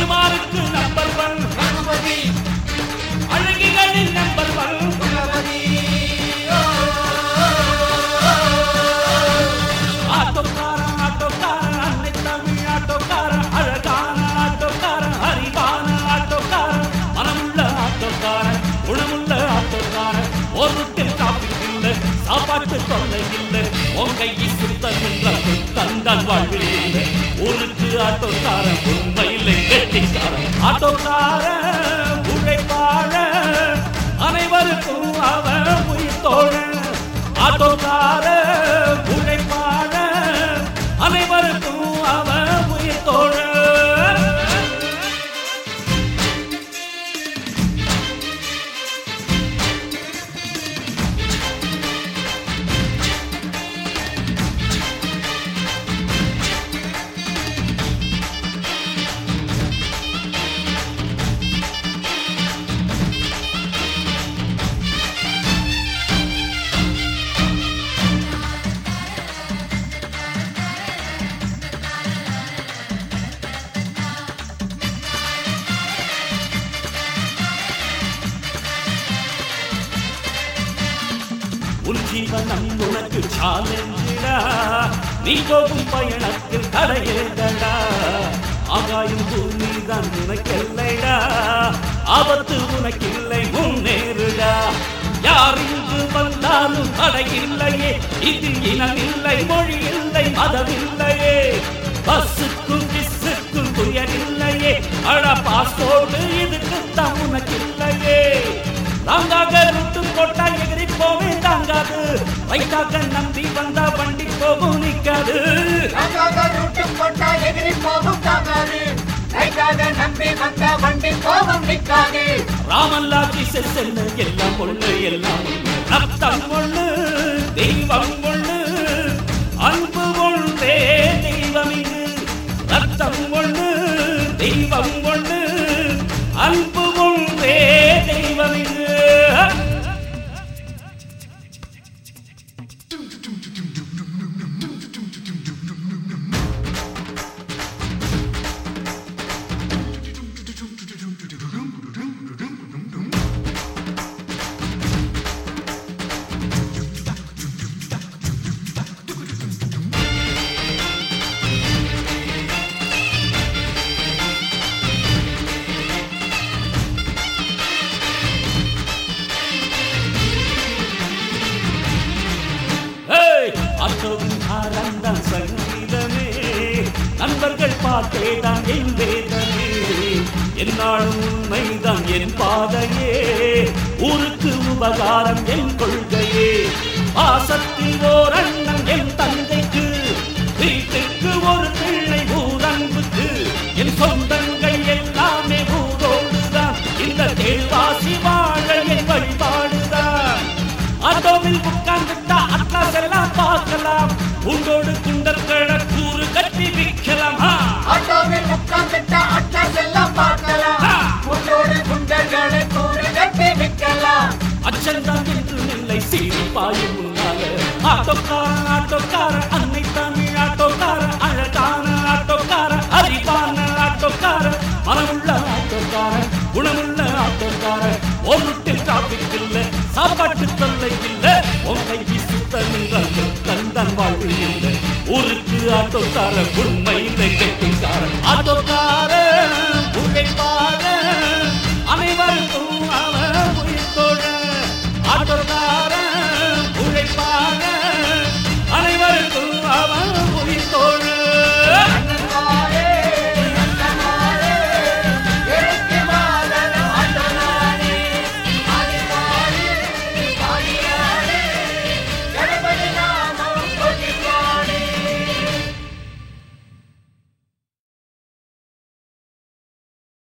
அனுமாருக்கு number one Raghupati அழகிகளின் number one குலபதி ஆட்டோக்காரன் ஆட்டோக்காரன் அன்னை தமிழ் ஆட்டோக்காரன் அழகான ஆட்டோக்காரன் அறிவான ஆட்டோக்காரன் மனமுள்ள ஆட்டோக்காரன் குணமுள்ள ஆட்டோக்காரன் ஒருத்தில் காப்பீடு இல்லை சாப்பாட்டு தொல்லை இல்லை உங்கையை சுத்தம் என்ற தந்தான் வாழ்வில் இல்லை ஊருக்கு ஆட்டோக்காரன் உண்மையில் கெட்டிக்காரன் ஆட்டோக்காரன் உழைப்பாள அனைவருக்கும் அவன் உயிர் தோழன் ஆட்டோக்கார உழைப்பாள அனைவருக்கும் அவன் உயிர் தோழன் உன் ஜீவனம் உனக்கு சாலஞ்சிடா நீ போகும் பயணத்தில் தடையேதடா ஆகாயம் பூமிதான் உனக்கெல்லைடா ஆபத்து உனக்கில்லை முன்னேறுடா யார் இங்கு வந்தாலும் தடையில்லையே இதில் இனம் இல்லை மொழி இல்லை மதம் இல்லையே பஸ்ஸுக்கும் கிஸ்ஸுக்கும் துயரில்லையே அட பாஸ்போர்ட் இதுக்குத்தான் உனக்கில்லையே தாங்காக ரூட்டு போட்டா எகிரி போவே தாங்காது ரைட்டாக நம்பி வந்தா வண்டி போகும் நிக்காது ரகாக ரூட்டு போட்டா எதிரி போகும் தாங்காது ரைட்டாக நம்பி வந்த வண்டி போகும் நிற்காது ராமல்லாஜி செல்ல எல்லாம் ஒண்ணு எல்லாம் ஒண்ணு ரத்தம் ஒண்ணு தெய்வம் ஒண்ணு அன்பு ஒன்றே தெய்வம் இங்கு ரத்தம் ஒண்ணு தெய்வம் ஒண்ணு அன்பு ஒன்றே தெய்வம் இங்கு ஏய், அசோகன் ஆரம்பம் சங்கீதமே நண்பர்கள் பார்த்தேதான் என் வேதமே என்னாலும் உண்மைதான் என் பாதையே ஊருக்கு உபகாரம் என் கொள்கையே பாசத்தில் ஓர் அண்ணன் என் தந்தைக்கு வீட்டுக்கு ஒரு பிள்ளை ஊரன்புக்கு என் சொந்தங்கள் எல்லாமே ஊரோடுதான் இந்த தேவாசி வாழ என் வழிபாடுதான் அதோவில் உட்கார்ந்துட்டா அட்லாஸ் எல்லாம் பார்க்கலாம் உண்டோடு குண்டற்கட கூறு கட்டி விற்கலாம் ஆ. ஆட்டோவில் உட்கார்ந்துட்ட அட்லாஸ் எல்லாம் பார்க்கலாம் உன்னோடு குண்டர்களை கூறு கட்டி விற்கலாம் அச்சந்தான் என்று இல்லை சீரி பாயும் முன்னால ஆட்டோக்காரன் ஆட்டோக்காரன் அன்னை தமிழ் ஆட்டோக்காரன் அழகான ஆட்டோக்காரன் அறிவான ஆட்டோக்காரன் மனமுள்ள ஆட்டோக்காரன் குணமுள்ள ஆட்டோக்காரன் ஒருட்டில் டிராபிக் இல்ல சாப்பாட்டு தொல்லை இல்ல உங்கை சுத்தம் என்றால் தந்தன் வாழ்வு இல்லை ஊருக்கு ஆட்டோக்காரன் உண்மை கெட்டிக்காரன் ஆட்டோக்காரன்